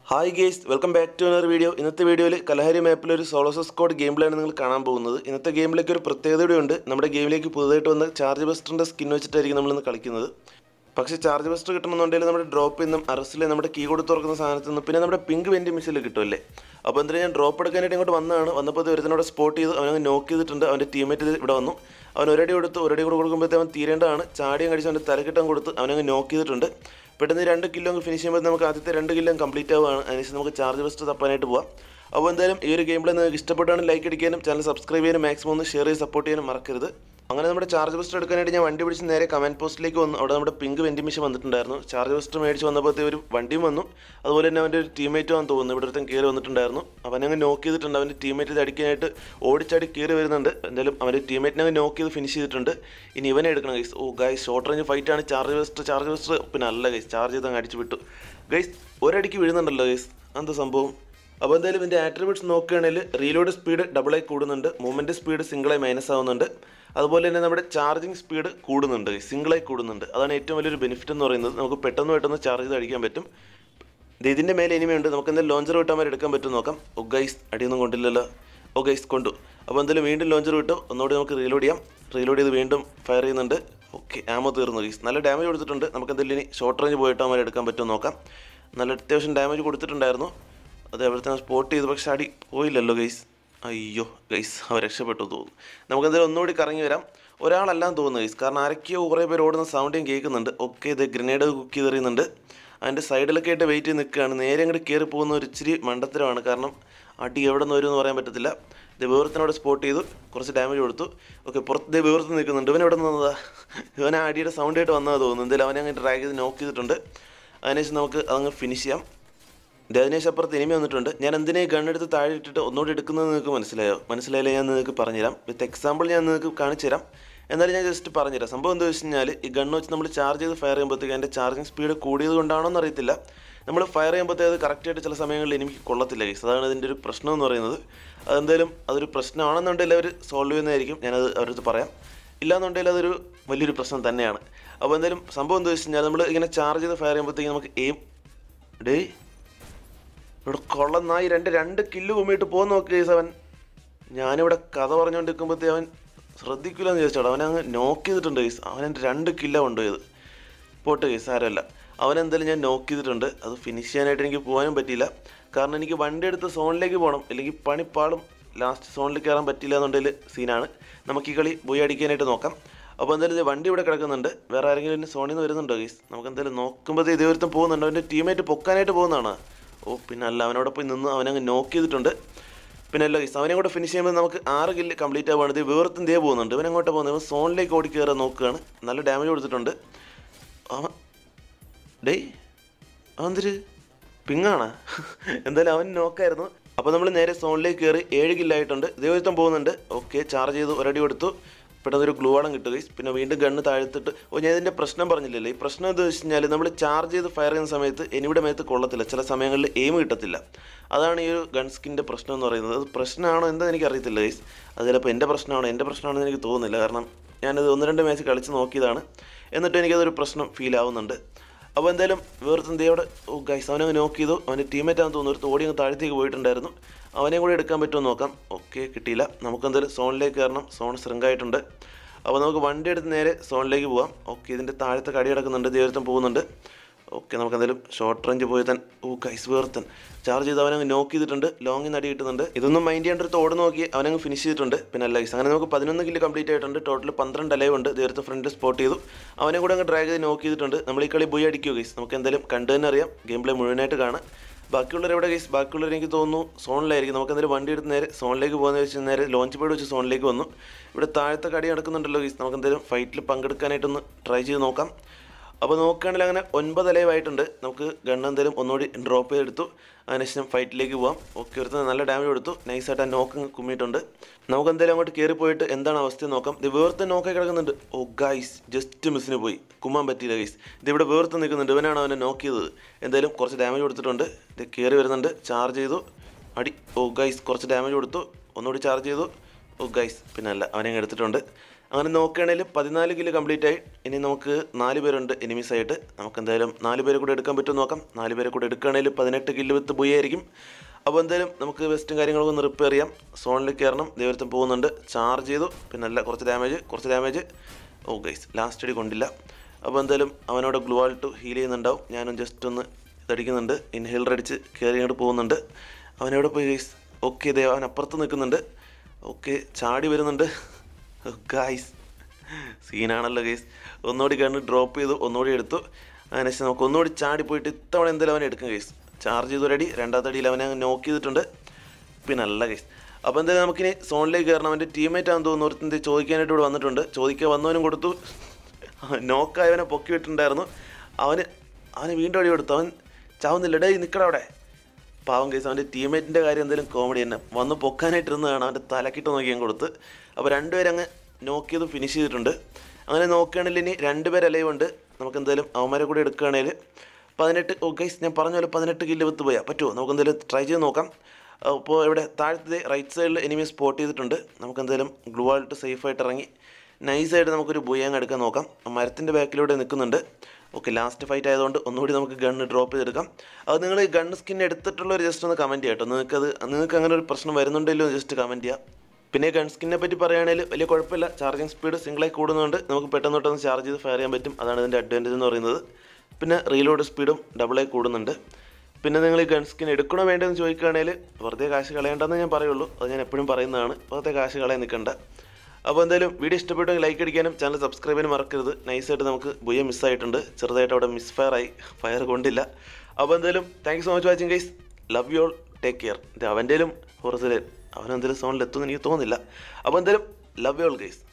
hi guys welcome back to another video ഇന്നത്തെ വീഡിയോയിൽ കലഹരി മാപ്പിൽ ഒരു സോളോസോ സ്കോഡ് ഗെയിം പ്ലേ ആണ് നിങ്ങൾ കാണാൻ പോകുന്നത് ഇന്നത്തെ ഗെയിമിലേക്ക് ഒരു പ്രത്യേകത കൂടി ഉണ്ട് നമ്മുടെ ഗെയിമിലേക്ക് പുതുതായിട്ട് വന്ന ചാർജ് ബസ്റ്ററിൻ്റെ സ്കിൻ വെച്ചിട്ടായിരിക്കും നമ്മളിന്ന് കളിക്കുന്നത് പക്ഷേ ചാർജ് ബസ്റ്റർ കിട്ടണമെന്നുണ്ടെങ്കിൽ നമ്മുടെ ഡ്രോപ്പിൽ നിന്നും അറസ്റ്റിൽ നമ്മുടെ കീ കൊടുത്ത് തുറക്കുന്ന സാധനത്തിൽ നിന്നും പിന്നെ നമ്മുടെ പിങ്ക് വെൻറ്റി മിസ്സിൽ കിട്ടുമല്ലേ അപ്പോൾ എന്തായാലും ഞാൻ ഡ്രോപ്പ് എടുക്കാനായിട്ട് ഇങ്ങോട്ട് വന്നതാണ് വന്നപ്പോൾ ഒരുത്തനോട് സ്പോട്ട് ചെയ്ത് അവനങ്ങ് നോക്ക് ചെയ്തിട്ടുണ്ട് അവൻ്റെ ടീമേറ്റ് ഇവിടെ വന്നു അവൻ ഒരടി കൊടുത്ത് ഒരടി കൂടെ കൊടുക്കുമ്പോഴത്തേ അവൻ തീരേണ്ടതാണ് ചാടിയും കടിച്ച് അവൻ്റെ തലക്കിട്ടം കൊടുത്ത് അവനങ്ങ് നോക്ക് ചെയ്തിട്ടുണ്ട് പെട്ടെന്ന് രണ്ട് കിലോ അങ്ങ് ഫിനിഷ് ചെയ്യുമ്പോൾ നമുക്ക് ആദ്യത്തെ രണ്ട് കിലോ കംപ്ലീറ്റ് ആവുകയാണ് അതിനുശേഷം നമുക്ക് ചാർജ് ബസ്റ്റ് തപ്പാനായിട്ട് പോവാം അപ്പോൾ എന്തായാലും ഈ ഒരു ഗെയിം പ്ലേ നിങ്ങൾക്ക് ഇഷ്ടപ്പെട്ടാണ് ലൈക്ക് അടിക്കാനും ചാനൽ സബ്സ്ക്രൈബ് ചെയ്യാനും മാക്സിമം ഒന്ന് ഷെയർ ചെയ്ത് സപ്പോർട്ട് ചെയ്യാനും മറക്കരുത് അങ്ങനെ നമ്മുടെ ചാർജ് ബസ്റ്റർ എടുക്കാനായിട്ട് ഞാൻ വണ്ടി പിടിച്ച് നേരെ കമൻറ്റ് പോസ്റ്റിലേക്ക് വന്നു അവിടെ നമ്മുടെ പിങ്ക് വെൻറ്റി മിഷൻ വന്നിട്ടുണ്ടായിരുന്നു ചാർജ് ബസ്റ്റർ മേടിച്ച് വന്നപ്പോഴത്തെ ഒരു വണ്ടിയും വന്നു അതുപോലെ തന്നെ അവൻ്റെ ഒരു ടീമേറ്റും ആണെന്ന് തോന്നുന്നു ഇവിടെ ഒരുത്തൻ കയറി വന്നിട്ടുണ്ടായിരുന്നു അവൻ അങ്ങ് നോക്ക് ചെയ്തിട്ടുണ്ട് അവൻ്റെ ടീമേറ്റ് ഇത് അടിക്കാനായിട്ട് ഓടിച്ചാടി കയറി വരുന്നുണ്ട് എന്തായാലും അവൻ്റെ ടീമേറ്റിനെ അങ്ങ് നോക്ക് ചെയ്ത് ഫിനിഷ് ചെയ്തിട്ടുണ്ട് ഇനി ഇവനെ എടുക്കണം guys oh guys short range ഫൈറ്റാണ് ചാർജ് ബസ്റ്റർ ചാർജ് ബസ്റ്റർ പിന്നെ അല്ല ഗൈസ് ചാർജ് ചെയ്ത് അങ്ങ് അടിച്ച് വിട്ടു ഗൈസ് ഒരടിക്ക് വീഴുന്നുണ്ടല്ലോ ഗൈസ് എന്താ സംഭവം അപ്പോൾ എന്തായാലും ഇതിൻ്റെ ആട്രിബ്യൂട്ട്സ് നോക്കുകയാണെങ്കിൽ റീലോഡ് സ്പീഡ് ഡബിളായി കൂടുന്നുണ്ട് മൂവ്മെൻറ്റ് സ്പീഡ് സിംഗിളായി മൈനസ് ആവുന്നുണ്ട് അതുപോലെ തന്നെ നമ്മുടെ ചാർജിങ് സ്പീഡ് കൂടുന്നുണ്ട് സിംഗിളായി കൂടുന്നുണ്ട് അതാണ് ഏറ്റവും വലിയൊരു ബെനിഫിറ്റ് എന്ന് പറയുന്നത് നമുക്ക് പെട്ടെന്ന് പെട്ടെന്ന് ചാർജ് ചെയ്ത് അടിക്കാൻ പറ്റും ദേ ഇതിൻ്റെ മേലെ ഇനിമയുണ്ട് നമുക്ക് എന്തായാലും ലോഞ്ചർ വിട്ടാൽ വരെ എടുക്കാൻ പറ്റും നോക്കാം ഓ ഗൈസ് അടിയൊന്നും കൊണ്ടില്ലല്ലോ ഓ ഗൈസ് കൊണ്ടു അപ്പോൾ എന്തായാലും വീണ്ടും ലോഞ്ചർ വിട്ടു ഒന്നുകൂടി നമുക്ക് റീലോഡ് ചെയ്യാം റീലോഡ് ചെയ്ത് വീണ്ടും ഫയർ ചെയ്യുന്നുണ്ട് ഓക്കെ ആമോ തീർന്നു ഗൈസ് നല്ല ഡാമേജ് കൊടുത്തിട്ടുണ്ട് നമുക്ക് എന്തായാലും ഇനി ഷോർട്ട് റേഞ്ച് പോയിട്ട് അവരെ എടുക്കാൻ പറ്റും നോക്കാം നല്ല അത്യാവശ്യം ഡാമേജ് കൊടുത്തിട്ടുണ്ടായിരുന്നു അത് എവിടുത്തെ സ്പോട്ട് ചെയ്ത് പക്ഷെ അടി പോയില്ലല്ലോ ഗൈസ് അയ്യോ ഗൈസ് അവർ രക്ഷപ്പെട്ടു തോന്നുന്നു നമുക്ക് എന്തായാലും ഒന്നുകൂടി കറങ്ങി വരാം ഒരാളെല്ലാം തോന്നുന്നു ഗൈസ് കാരണം ആരൊക്കെയോ കുറേ പേര് ഓടുന്ന സൗണ്ട് ഞാൻ കേൾക്കുന്നുണ്ട് ഓക്കെ ഇത് ഗ്രനേഡ് കുക്ക് ചെയ്തെറിയുന്നുണ്ട് അതിൻ്റെ സൈഡിലൊക്കെ ആയിട്ട് വെയിറ്റ് ചെയ്ത് നിൽക്കുകയാണ് നേരെ അങ്ങോട്ട് കയറി പോകുന്ന ഒരു ഇച്ചിരി മണ്ടത്തരമാണ് കാരണം അടി എവിടെ നിന്ന് വരും എന്ന് പറയാൻ പറ്റത്തില്ല ഇത് വിവരത്തിനോട് സ്പോട്ട് ചെയ്തു കുറച്ച് ഡാമേജ് കൊടുത്തു ഓക്കെ പുറത്ത് ഇത് വിവരത്ത് നിൽക്കുന്നുണ്ട് ഇവൻ എവിടെ നിന്നതാ ഇവൻ ആ അടിയുടെ സൗണ്ട് ആയിട്ട് വന്നതാ തോന്നുന്നു എന്തായാലും അവനെ അങ്ങ് ഡ്രാഗ് ചെയ്ത് നോക്ക് ചെയ്തിട്ടുണ്ട് അതിനുശേഷം നമുക്ക് അതങ്ങ് ഫിനിഷ് ചെയ്യാം അതിനുശേഷം അപ്പുറത്ത് ഇനിമ വന്നിട്ടുണ്ട് ഞാൻ എന്തിനാ ഈ ഗണ്ണെടുത്ത് താഴെ ഇട്ടിട്ട് ഒന്നുകൂടി എടുക്കുന്നത് നിങ്ങൾക്ക് മനസ്സിലായോ മനസ്സിലായില്ലേ ഞാൻ നിങ്ങൾക്ക് പറഞ്ഞുതരാം വിത്ത് എക്സാമ്പിൾ ഞാൻ നിങ്ങൾക്ക് കാണിച്ചു തരാം എന്നാലും ഞാൻ ജസ്റ്റ് പറഞ്ഞുതരാം സംഭവം എന്താ വെച്ച് കഴിഞ്ഞാൽ ഈ ഗണ്ണ് വെച്ച് നമ്മൾ ചാർജ് ചെയ്ത് ഫയർ ചെയ്യുമ്പോഴത്തേക്ക് അതിൻ്റെ ചാർജിങ് സ്പീഡ് കൂടിയത് കൊണ്ടാണോ എന്ന് അറിയത്തില്ല നമ്മൾ ഫയർ ചെയ്യുമ്പോഴത്തേക്ക് അത് കറക്റ്റായിട്ട് ചില സമയങ്ങളിൽ എനിക്ക് കൊള്ളത്തില്ല ഗൈസ് അതാണ് ഇതിൻ്റെ ഒരു പ്രശ്നം എന്ന് പറയുന്നത് അതെന്തായാലും അതൊരു പ്രശ്നമാണെന്നുണ്ടെങ്കിൽ അവർ സോൾവ് ചെയ്യുന്നതായിരിക്കും ഞാനത് അവരടുത്ത് പറയാം ഇല്ലാന്നുണ്ടെങ്കിൽ അതൊരു വലിയൊരു പ്രശ്നം തന്നെയാണ് അപ്പോൾ എന്തായാലും സംഭവം എന്താ വെച്ച് കഴിഞ്ഞാൽ നമ്മൾ ഇങ്ങനെ ചാർജ് ചെയ്ത് ഫയർ ചെയ്യുമ്പോഴത്തേക്ക് നമുക്ക് എയിം ഡേ ഇവിടെ കൊള്ളനായി രണ്ട് രണ്ട് കില്ല് കുമ്മിയിട്ട് പോകുന്ന നോക്കി കേസ് അവൻ ഞാനിവിടെ കഥ പറഞ്ഞുകൊണ്ടിരിക്കുമ്പോഴത്തേ അവൻ ശ്രദ്ധിക്കില്ല എന്ന് ചോദിച്ചോളൂ അവനെ അങ്ങ് നോക്ക് ചെയ്തിട്ടുണ്ട് കേസ് അവൻ എൻ്റെ രണ്ട് കില്ല കൊണ്ടുപോയത് പോട്ട് കേസ് സാരമല്ല അവനെന്തായാലും ഞാൻ നോക്ക് ചെയ്തിട്ടുണ്ട് അത് ഫിനിഷ് ചെയ്യാനായിട്ട് എനിക്ക് പോകാനും പറ്റിയില്ല കാരണം എനിക്ക് വണ്ടി എടുത്ത് സോണിലേക്ക് പോകണം അല്ലെങ്കിൽ പണിപ്പാടും ലാസ്റ്റ് സോണിൽ കയറാൻ പറ്റില്ല എന്നുണ്ടെങ്കിൽ സീനാണ് നമുക്ക് ഈ കളി പോയി അടിക്കാനായിട്ട് നോക്കാം അപ്പോൾ എന്തായാലും ഇത് വണ്ടി ഇവിടെ കിടക്കുന്നുണ്ട് വേറെ ആരെങ്കിലും ഇനി സോണിൽ നിന്ന് വരുന്നുണ്ടോ ഗീസ് നമുക്ക് എന്തായാലും നോക്കുമ്പോഴത്തേ ഇതേ ഒരുത്തം പോകുന്നുണ്ട് അവൻ്റെ ടീമേറ്റ് പൊക്കാനായിട്ട് പോകുന്നതാണ് ഓ പിന്നെ അല്ല അവനോട് പോയി നിന്ന് അവനങ്ങ് നോക്ക് ചെയ്തിട്ടുണ്ട് പിന്നെ അല്ല ഗീസ് അവനെ കൂടെ ഫിനിഷ് ചെയ്യുമ്പോൾ നമുക്ക് ആറ് കില്ല് കംപ്ലീറ്റ് ആവുകയാണ് ഇത് വേർത്തും ദേ പോകുന്നുണ്ട് ഇവൻ എങ്ങോട്ട് പോകുന്നത് ഇവൻ സോണിലേക്ക് ഓടി കയറാൻ നോക്കുകയാണ് നല്ല ഡാമേജ് കൊടുത്തിട്ടുണ്ട് അവൻ ഡേയ് അവന്തിര് പിങ്ങാണാ എന്തായാലും അവൻ നോക്കായിരുന്നു അപ്പോൾ നമ്മൾ നേരെ സോണിലേക്ക് കയറി ഏഴ് കില്ലായിട്ടുണ്ട് ഇതേ ഒരുത്തം പോകുന്നുണ്ട് ഓക്കെ ചാർജ് ചെയ്തു ഒരടി കൊടുത്തു പെട്ടെന്ന് ഒരു ഗ്ലൂ ആളം കിട്ടുക പിന്നെ വീണ്ടും ഗണ്ണ് താഴ്ത്തിട്ട് ഓ ഞാൻ ഇതിൻ്റെ പ്രശ്നം പറഞ്ഞില്ലല്ലോ ഈ പ്രശ്നം എന്താ വെച്ച് കഴിഞ്ഞാൽ നമ്മൾ ചാർജ് ചെയ്ത് ഫയർ ചെയ്യുന്ന സമയത്ത് എനിവിടെ മേത്ത് കൊള്ളത്തില്ല ചില സമയങ്ങളിൽ എയിം കിട്ടത്തില്ല അതാണ് ഈ ഒരു ഗൺ സ്കിൻ്റെ പ്രശ്നം എന്ന് പറയുന്നത് അത് പ്രശ്നമാണോ എന്താ എനിക്ക് അറിയത്തില്ല ഗൈസ് അത് ചിലപ്പോൾ എൻ്റെ പ്രശ്നമാണോ എൻ്റെ പ്രശ്നമാണെന്ന് എനിക്ക് തോന്നുന്നില്ല കാരണം ഞാനത് ഒന്ന് രണ്ട് മാച്ച് കളിച്ച് നോക്കിയതാണ് എന്നിട്ട് എനിക്കതൊരു പ്രശ്നം ഫീൽ ആവുന്നുണ്ട് അപ്പോൾ എന്തായാലും വേറെ എന്ത് അവിടെ ഓ ഗൈസ് അവനെ നോക്ക് ചെയ്തു അവൻ്റെ ടീമേറ്റാണെന്ന് തോന്നുന്നു ഒരു തോടി അങ്ങ് താഴത്തേക്ക് പോയിട്ടുണ്ടായിരുന്നു അവനെയും കൂടെ എടുക്കാൻ പറ്റുമോ നോക്കാം ഓക്കെ കിട്ടിയില്ല നമുക്ക് എന്തായാലും സോണിലേക്ക് കയറണം സോൺ ശൃംഗായിട്ടുണ്ട് അപ്പോൾ നമുക്ക് വണ്ടി എടുത്ത് നേരെ സോണിലേക്ക് പോവാം ഓക്കെ ഇതിൻ്റെ താഴത്തെ കടി കിടക്കുന്നുണ്ട് ദേവരത്തം പോകുന്നുണ്ട് ഓക്കെ നമുക്ക് എന്തായാലും ഷോർട്ട് റേഞ്ച് പോയി തൻ ഓ ഗൈസ് വേർത്തൻ ചാർജ് ചെയ്ത് അവനങ്ങ് നോക്ക് ചെയ്തിട്ടുണ്ട് ലോങ്ങിൽ നടി കിട്ടുന്നുണ്ട് ഇതൊന്നും മൈൻഡ് ചെയ്യേണ്ട ഓട് നോക്കി അവനങ്ങ് ഫിനിഷ് ചെയ്തിട്ടുണ്ട് പിന്നെ അല്ല ഗൈസ് അങ്ങനെ നമുക്ക് പതിനൊന്ന് കില്ല് കംപ്ലീറ്റ് ആയിട്ടുണ്ട് ടോട്ടൽ പന്ത്രണ്ട് അലൈവ് ഉണ്ട് നേരത്തെ ഫ്രണ്ട് സ്പോട്ട് ചെയ്തു അവനെ കൂടെ അങ്ങ് ഡ്രാഗ് ചെയ്ത് നോക്ക് ചെയ്തിട്ടുണ്ട് നമ്മൾ ഈ കളി പോയി അടിക്കുക ഗൈസ് നമുക്ക് എന്തായാലും കണ്ടു തന്നെ അറിയാം ഗെയിം പ്ലേ മുഴുവനായിട്ട് കാണാം ബാക്കിയുള്ളവർ എവിടെ ഗൈസ് ബാക്കിയുള്ളവർ എനിക്ക് തോന്നുന്നു സോണിലായിരിക്കും നമുക്ക് എന്തായാലും വണ്ടി എടുത്ത് നേരെ സോണിലേക്ക് പോകുന്ന വെച്ച് നേരെ ലോഞ്ച് പേഡ് വെച്ച് സോണിലേക്ക് വന്നു ഇവിടെ താഴത്തെ കടി നടക്കുന്നുണ്ടല്ലോ ഗൈസ് നമുക്ക് എന്തായാലും ഫൈറ്റിൽ പങ്കെടുക്കാനായിട്ടൊന്ന് ട്രൈ ചെയ്ത് നോക്കാം അപ്പോൾ നോക്കുകയാണെങ്കിൽ അങ്ങനെ ഒൻപത് അലൈവായിട്ടുണ്ട് നമുക്ക് ഗണ്ണ് എന്തായാലും ഒന്നുകൂടി ഡ്രോപ്പ് ചെയ്തെടുത്തു അതിനുശേഷം ഫൈറ്റിലേക്ക് പോവാം ഓക്കെ ഒരുത്തൻ നല്ല ഡാമേജ് കൊടുത്തു നൈസായിട്ട് ആ നോക്ക് കുമ്മിയിട്ടുണ്ട് നമുക്ക് എന്തായാലും അങ്ങോട്ട് കയറി പോയിട്ട് എന്താണ് അവസ്ഥ നോക്കാം ഇത് വേർത്ത് നോക്കി കിടക്കുന്നുണ്ട് ഓ ഗൈസ് ജസ്റ്റ് മിസ്സിന് പോയി കുമ്മാൻ പറ്റിയില്ല ഗൈസ് ഇത് ഇവിടെ വേർത്ത് നിൽക്കുന്നുണ്ട് ഇവനാണ് അവനെ നോക്ക് ചെയ്തത് എന്തായാലും കുറച്ച് ഡാമേജ് കൊടുത്തിട്ടുണ്ട് ഇത് കയറി വരുന്നുണ്ട് ചാർജ് ചെയ്തു അടി ഓ ഗൈസ് കുറച്ച് ഡാമേജ് കൊടുത്തു ഒന്നുകൂടി ചാർജ് ചെയ്തു ഓ ഗൈസ് പിന്നെ അല്ല അവനെ എടുത്തിട്ടുണ്ട് അങ്ങനെ നോക്കുകയാണെങ്കിൽ പതിനാല് കില്ല് കംപ്ലീറ്റ് ആയി ഇനി നമുക്ക് നാല് പേരുണ്ട് എനിമീസ് ആയിട്ട് നമുക്ക് എന്തായാലും നാല് പേരെ കൂടെ എടുക്കാൻ പറ്റുമോ നോക്കാം നാല് പേരെ കൂടെ എടുക്കുകയാണെങ്കിൽ പതിനെട്ട് കില്ല് വിത്ത് ബുയായിരിക്കും അപ്പോൾ എന്തായാലും നമുക്ക് വെസ്റ്റും കാര്യങ്ങളൊക്കെ ഒന്ന് റിപ്പയർ ചെയ്യാം സോണിൽ കയറണം ദൈവത്തും പോകുന്നുണ്ട് ചാർജ് ചെയ്തു പിന്നെ അല്ല കുറച്ച് ഡാമേജ് കുറച്ച് ഡാമേജ് ഓ ഗൈസ് ലാസ്റ്റ് അടി കൊണ്ടില്ല അപ്പോൾ എന്തായാലും അവനോട് ഗ്ലൂ ആൾട്ട് ഹീൽ ചെയ്യുന്നുണ്ടാവും ഞാനും ജസ്റ്റ് ഒന്ന് ഇതടിക്കുന്നുണ്ട് ഇൻഹേലർ അടിച്ച് കയറി ഇങ്ങോട്ട് പോകുന്നുണ്ട് അവനെവിടെ പോയി ഗൈസ് ഓക്കെ ദേ അവൻ അപ്പുറത്ത് നിൽക്കുന്നുണ്ട് ഓക്കെ ചാടി വരുന്നുണ്ട് ഗൈസ് സീനാണല്ലോ ഗൈസ് ഒന്നുകൂടി കണ്ട് ഡ്രോപ്പ് ചെയ്തു ഒന്നുകൂടി എടുത്തു അതിനുശേഷം നമുക്ക് ഒന്നുകൂടി ചാടി പോയിട്ട് ഇത്തവണ എന്തായാലും അവനെ എടുക്കും ഗൈസ് ചാർജ് ചെയ്തൊരടി രണ്ടാമത്തെ അടിയിൽ അവനെ നോക്ക് ചെയ്തിട്ടുണ്ട് പിന്നെ അല്ല ഗൈസ് അപ്പോൾ എന്തായാലും നമുക്കിനി സോണിലേക്ക് കയറണം അവൻ്റെ ടീമേറ്റ് ആണെന്ന് തോന്നുന്നു ഒരുത്തൻ്റെ ചോദിക്കാനായിട്ട് ഇവിടെ വന്നിട്ടുണ്ട് ചോദിക്കാൻ വന്നവനും കൊടുത്തു നോക്കായവനെ പൊക്കി വിട്ടിട്ടുണ്ടായിരുന്നു അവന് അവന് വീണ്ടും അടി കൊടുത്തു അവൻ ചാവുന്നില്ല ഡേ നിൽക്കട അവിടെ പാവം കേസ് അവൻ്റെ ടീമേറ്റിൻ്റെ കാര്യം എന്തെങ്കിലും കോമഡി തന്നെ വന്ന് പൊക്കാനായിട്ടിരുന്നതാണ് അവൻ്റെ തലക്കിട്ട് നോക്കി ഞാൻ കൊടുത്ത് അപ്പോൾ രണ്ടുപേരും അങ്ങ് നോക്ക് ചെയ്ത് ഫിനിഷ് ചെയ്തിട്ടുണ്ട് അങ്ങനെ നോക്കുകയാണെങ്കിൽ ഇനി രണ്ടുപേർ അലൈവ് ഉണ്ട് നമുക്ക് എന്തായാലും അവന്മാരെ കൂടി എടുക്കുകയാണെങ്കിൽ പതിനെട്ട് ഓ ഗൈസ് ഞാൻ പറഞ്ഞ പോലെ പതിനെട്ട് കില്ല് വിത്ത് പോയാൽ പറ്റുമോ നമുക്ക് എന്തായാലും ട്രൈ ചെയ്ത് നോക്കാം അപ്പോൾ ഇവിടെ താഴത്തെ റൈറ്റ് സൈഡിൽ എനിമി സ്പോട്ട് ചെയ്തിട്ടുണ്ട് നമുക്ക് എന്തായാലും ഗ്ലൂ ആയിട്ട് സേഫായിട്ട് ഇറങ്ങി നൈസായിട്ട് നമുക്കൊരു ബുയാങ് എടുക്കാൻ നോക്കാം മരത്തിൻ്റെ ബാക്കിലൂടെ നിൽക്കുന്നുണ്ട് ഓക്കെ ലാസ്റ്റ് ഫൈറ്റ് ആയതുകൊണ്ട് ഒന്നുകൂടി നമുക്ക് ഗണ്ണ് ഡ്രോപ്പ് ചെയ്തെടുക്കാം അത് നിങ്ങൾ ഗൺ സ്കിൻ എടുത്തിട്ടുള്ളവർ ജസ്റ്റ് ഒന്ന് കമൻറ്റ് ചെയ്യാം കേട്ടോ നിങ്ങൾക്കത് നിങ്ങൾക്ക് അങ്ങനെ ഒരു പ്രശ്നം വരുന്നുണ്ടല്ലോ ജസ്റ്റ് കമൻറ്റ് ചെയ്യാം പിന്നെ ഗൺ സ്കിന്നെ പറ്റി പറയുകയാണെങ്കിൽ വലിയ കുഴപ്പമില്ല ചാർജിങ് സ്പീഡ് സിംഗിളായി കൂടുന്നതുകൊണ്ട് നമുക്ക് പെട്ടെന്ന് പെട്ടെന്ന് ചാർജ് ചെയ്ത് ഫയർ ചെയ്യാൻ പറ്റും അതാണ് ഇതിൻ്റെ അഡ്വാൻറ്റേജ് എന്ന് പറയുന്നത് പിന്നെ റീലോഡ് സ്പീഡും ഡബിളായി കൂടുന്നുണ്ട് പിന്നെ നിങ്ങൾ ഈ ഗൺ സ്കിൻ എടുക്കണോ വേണ്ടതെന്ന് ചോദിക്കുകയാണെങ്കിൽ വെറുതെ കാശ് കളയണ്ടെന്ന് ഞാൻ പറയുള്ളൂ അത് ഞാൻ എപ്പോഴും പറയുന്നതാണ് വെറുതെ കാശ് കളയാൻ നിൽക്കണ്ട അപ്പോൾ എന്തായാലും വീഡിയോ ഇഷ്ടപ്പെട്ടെങ്കിൽ ലൈക്ക് അടിക്കാനും ചാനൽ സബ്സ്ക്രൈബ് ചെയ്യാനും മറക്കരുത് നൈസായിട്ട് നമുക്ക് ബുയ മിസ്സായിട്ടുണ്ട് ചെറുതായിട്ട് അവിടെ മിസ് ഫയർ ആയി ഫയർ കൊണ്ടില്ല അപ്പോൾ എന്തായാലും thank you so much watching guys love you all take care ഇത് അവൻ്റെലും ഹൊറസിലെ അവനെന്തെങ്കിലും സോണിൽ എത്തുമെന്ന് എനിക്ക് തോന്നുന്നില്ല അപ്പോൾ എന്തായാലും ലവ് യു ഓൾ ഗൈസ്